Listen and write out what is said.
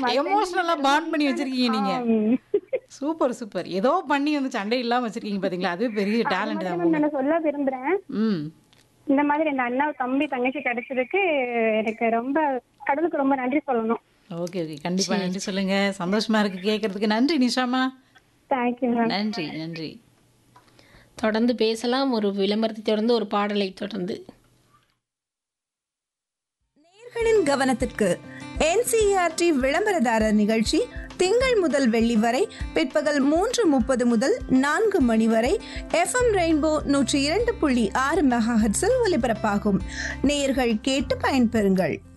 எமோஷனலா பாண்ட் பண்ணி வச்சிருக்கீங்க நீங்க ஆம். சூப்பர் சூப்பர் ஏதோ பண்ணி வந்து சண்டை இல்லாம வச்சிருக்கீங்க பாத்தீங்களா அது பெரிய டேலண்ட் மட்டும் தான் நான் சொல்ல விரும்புறேன் ம் இந்த மாதிரி இந்த அண்ணா தம்பி தங்கச்சி கிடைச்சதுக்கு எனக்கு ரொம்ப கடவுளுக்கு ரொம்ப நன்றி சொல்லணும் ஓகே ஓகே கண்டிப்பா நன்றி சொல்லுங்க சந்தோஷமா இருக்கு கேட்கறதுக்கு நன்றி நிஷாமா தேங்க்யூ மேம் நன்றி நன்றி தொடர்ந்து பேசலாம் ஒரு விளம்பரத்தை தொடர்ந்து ஒரு பாடலை தொடர்ந்து நேயர்களின் கவனத்திற்கு என்சிஆர்டி விளம்பரதாரர் நிகழ்ச்சி திங்கள் முதல் வெள்ளி வரை பிற்பகல் மூன்று முப்பது முதல் நான்கு மணி வரை எஃப்எம் ரெயின்போ நூற்றி இரண்டு புள்ளி ஆறு மெகாஹெட்ஸில் ஒலிபரப்பாகும் நேயர்கள் கேட்டு பயன்பெறுங்கள்